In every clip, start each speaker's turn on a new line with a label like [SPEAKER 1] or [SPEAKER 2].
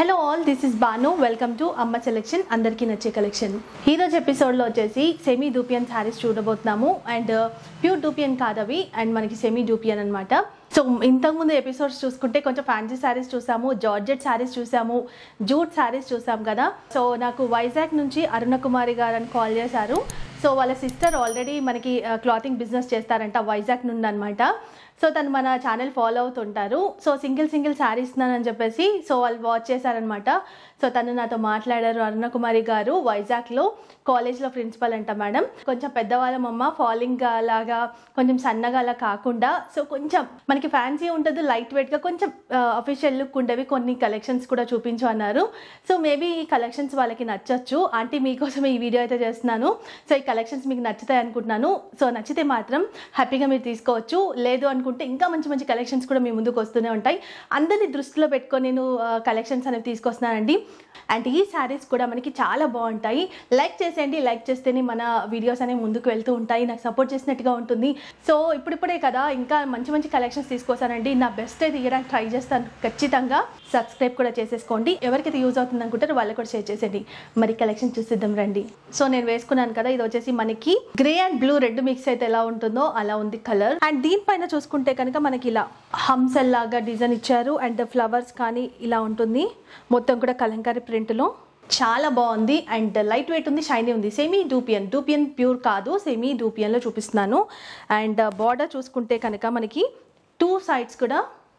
[SPEAKER 1] hello all this is Banu welcome to Amma selection అందరికీ నచ్చే collection ఈరోజు ఎపిసోడ్లో వచ్చేసి సెమీ డూపియన్ శారీస్ చూడబోతున్నాము అండ్ ప్యూర్ డూపియన్ కాదవి అండ్ మనకి సెమీ డూపియన్ అనమాట సో ఇంతకుముందు ఎపిసోడ్స్ చూసుకుంటే కొంచెం ఫ్యాన్సీ శారీస్ చూసాము జార్జెట్ శారీస్ చూసాము జూట్ శారీస్ చూసాం కదా సో నాకు వైజాగ్ నుంచి అరుణ కుమారి గారు అని కాల్ చేశారు సో వాళ్ళ సిస్టర్ ఆల్రెడీ మనకి క్లాతింగ్ బిజినెస్ చేస్తారంట వైజాగ్ నుండి అనమాట సో తను మన ఛానల్ ఫాలో అవుతుంటారు సో సింగిల్ సింగిల్ శారీ ఇస్తున్నానని చెప్పేసి సో వాళ్ళు వాచ్ చేశారనమాట సో తను నాతో మాట్లాడారు అరుణ కుమారి గారు వైజాగ్లో కాలేజ్లో ప్రిన్సిపల్ అంట మేడం కొంచెం పెద్దవాళ్ళం అమ్మ ఫాలింగ్ లాగా కొంచెం సన్నగా అలా కాకుండా సో కొంచెం మనకి ఫ్యాన్సీ ఉంటుంది లైట్ వెయిట్గా కొంచెం అఫీషియల్ లుక్ ఉండేవి కొన్ని కలెక్షన్స్ కూడా చూపించు అన్నారు సో మేబీ ఈ కలెక్షన్స్ వాళ్ళకి నచ్చచ్చు ఆంటీ మీకోసం ఈ వీడియో అయితే చేస్తున్నాను సో ఈ కలెక్షన్స్ మీకు నచ్చుతాయి అనుకుంటున్నాను సో నచ్చితే మాత్రం హ్యాపీగా మీరు తీసుకోవచ్చు లేదు అనుకుంటే ఇంకా మంచి మంచి కలెక్షన్స్ కూడా మీ ముందుకు వస్తూనే ఉంటాయి అందరినీ దృష్టిలో పెట్టుకొని నేను కలెక్షన్స్ అనేవి తీసుకొస్తున్నానండి అండ్ ఈ శారీస్ కూడా మనకి చాలా బాగుంటాయి లైక్ చేసేయండి లైక్ చేస్తేనే మన వీడియోస్ అనేవి ముందుకు వెళ్తూ ఉంటాయి నాకు సపోర్ట్ చేసినట్టుగా ఉంటుంది సో ఇప్పుడిప్పుడే కదా ఇంకా మంచి మంచి కలెక్షన్స్ తీసుకొస్తానండి నా బెస్ట్ అయితే ఇయడానికి ట్రై చేస్తాను ఖచ్చితంగా సబ్స్క్రైబ్ కూడా చేసేసుకోండి ఎవరికైతే యూజ్ అవుతుంది అనుకుంటారో వాళ్ళు కూడా షేర్ చేసేయండి మరి కలెక్షన్ చూసిద్దాం రండి సో నేను వేసుకున్నాను కదా ఇది వచ్చేసి మనకి grey and blue red mix అయితే ఎలా ఉంటుందో అలా ఉంది కలర్ అండ్ దీనిపైన చూసుకుంటే కనుక మనకి ఇలా హంసల్ లాగా డిజైన్ ఇచ్చారు అండ్ ఫ్లవర్స్ కానీ ఇలా ఉంటుంది మొత్తం కూడా కలంకారీ ప్రింట్లో చాలా బాగుంది అండ్ లైట్ వెయిట్ ఉంది షైనీ ఉంది సెమీ డూపియన్ డూపియన్ ప్యూర్ కాదు సెమీ డూపియన్లో చూపిస్తున్నాను అండ్ బార్డర్ చూసుకుంటే కనుక మనకి టూ సైడ్స్ కూడా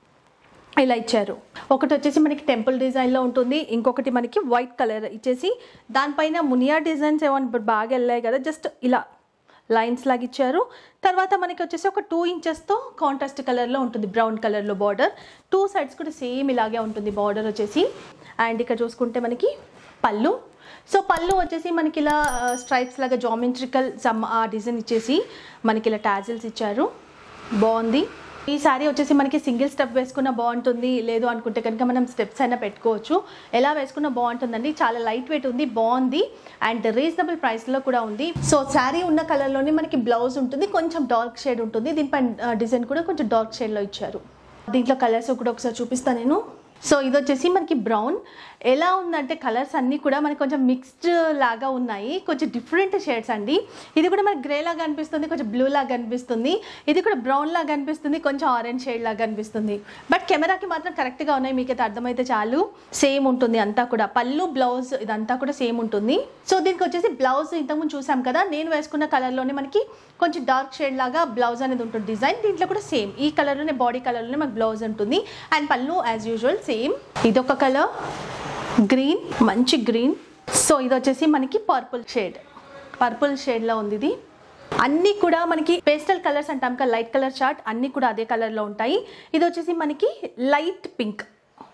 [SPEAKER 1] ఇలా ఇచ్చారు ఒకటి వచ్చేసి మనకి టెంపుల్ డిజైన్లో ఉంటుంది ఇంకొకటి మనకి వైట్ కలర్ ఇచ్చేసి దానిపైన మునియా డిజైన్స్ ఏమో ఇప్పుడు బాగా వెళ్ళాయి కదా జస్ట్ ఇలా లైన్స్ లాగా ఇచ్చారు తర్వాత మనకి వచ్చేసి ఒక టూ ఇంచెస్తో కాంట్రాస్ట్ కలర్లో ఉంటుంది బ్రౌన్ కలర్లో బార్డర్ టూ సైడ్స్ కూడా సేమ్ ఇలాగే ఉంటుంది బార్డర్ వచ్చేసి అండ్ ఇక్కడ చూసుకుంటే మనకి పళ్ళు సో పళ్ళు వచ్చేసి మనకి ఇలా స్ట్రైప్స్ లాగా జామెట్రికల్ సమ్ ఆ డిజైన్ ఇచ్చేసి మనకి ఇలా టాజిల్స్ ఇచ్చారు బాగుంది ఈ శారీ వచ్చేసి మనకి సింగిల్ స్టెప్ వేసుకున్న బాగుంటుంది లేదు అనుకుంటే కనుక మనం స్టెప్స్ అయినా పెట్టుకోవచ్చు ఎలా వేసుకున్నా బాగుంటుందండి చాలా లైట్ వెయిట్ ఉంది బాగుంది అండ్ రీజనబుల్ ప్రైస్లో కూడా ఉంది సో శారీ ఉన్న కలర్లోనే మనకి బ్లౌజ్ ఉంటుంది కొంచెం డార్క్ షేడ్ ఉంటుంది దీనిపైన డిజైన్ కూడా కొంచెం డార్క్ షేడ్లో ఇచ్చారు దీంట్లో కలర్స్ కూడా ఒకసారి చూపిస్తాను నేను సో ఇది వచ్చేసి మనకి బ్రౌన్ ఎలా ఉందంటే కలర్స్ అన్నీ కూడా మనకి కొంచెం మిక్స్డ్ లాగా ఉన్నాయి కొంచెం డిఫరెంట్ షేడ్స్ అండి ఇది కూడా మనకి గ్రే లాగా అనిపిస్తుంది కొంచెం బ్లూ లాగా అనిపిస్తుంది ఇది కూడా బ్రౌన్ లాగా అనిపిస్తుంది కొంచెం ఆరెంజ్ షేడ్ లాగా అనిపిస్తుంది బట్ కెమెరాకి మాత్రం కరెక్ట్గా ఉన్నాయి మీకు అయితే అర్థమైతే చాలు సేమ్ ఉంటుంది అంతా కూడా పళ్ళు బ్లౌజ్ ఇదంతా కూడా సేమ్ ఉంటుంది సో దీనికి వచ్చేసి బ్లౌజ్ ఇంతకుముందు చూసాం కదా నేను వేసుకున్న కలర్లోనే మనకి కొంచెం డార్క్ షేడ్ లాగా బ్లౌజ్ అనేది ఉంటుంది డిజైన్ దీంట్లో కూడా సేమ్ ఈ కలర్లోనే బాడీ కలర్లోనే మనకి బ్లౌజ్ ఉంటుంది అండ్ పళ్ళు యాజ్ యూజువల్ సేమ్ ఇదొక కలర్ గ్రీన్ మంచి గ్రీన్ సో ఇది వచ్చేసి మనకి పర్పుల్ షేడ్ పర్పుల్ షేడ్లో ఉంది ఇది అన్నీ కూడా మనకి పేస్టల్ కలర్స్ అంటాం కదా లైట్ కలర్ చార్ట్ అన్నీ కూడా అదే కలర్లో ఉంటాయి ఇది వచ్చేసి మనకి లైట్ పింక్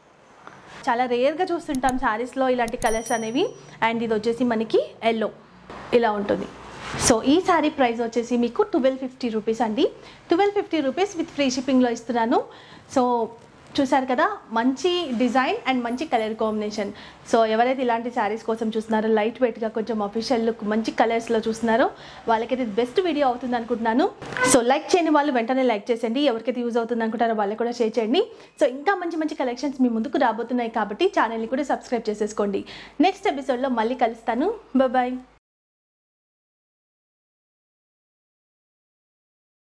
[SPEAKER 1] చాలా రేర్గా చూస్తుంటాం శారీస్లో ఇలాంటి కలర్స్ అనేవి అండ్ ఇది వచ్చేసి మనకి ఎల్లో ఇలా ఉంటుంది సో ఈ శారీ ప్రైస్ వచ్చేసి మీకు ట్వెల్వ్ ఫిఫ్టీ రూపీస్ అండి twelve fifty rupees with free షిప్పింగ్లో ఇస్తున్నాను సో చూసారు కదా మంచి డిజైన్ అండ్ మంచి కలర్ కాంబినేషన్ సో ఎవరైతే ఇలాంటి శారీస్ కోసం చూస్తున్నారో లైట్ వెయిట్గా కొంచెం అఫీషియల్ లుక్ మంచి కలర్స్లో చూస్తున్నారో వాళ్ళకైతే బెస్ట్ వీడియో అవుతుంది అనుకుంటున్నాను సో లైక్ చేయని వాళ్ళు వెంటనే లైక్ చేసేయండి ఎవరికైతే యూజ్ అవుతుంది అనుకుంటారో వాళ్ళకి కూడా షేర్ చేయండి సో ఇంకా మంచి మంచి కలెక్షన్స్ మీ ముందుకు రాబోతున్నాయి కాబట్టి ఛానల్ని కూడా సబ్స్క్రైబ్ చేసేసుకోండి నెక్స్ట్ ఎపిసోడ్లో మళ్ళీ కలుస్తాను బాయ్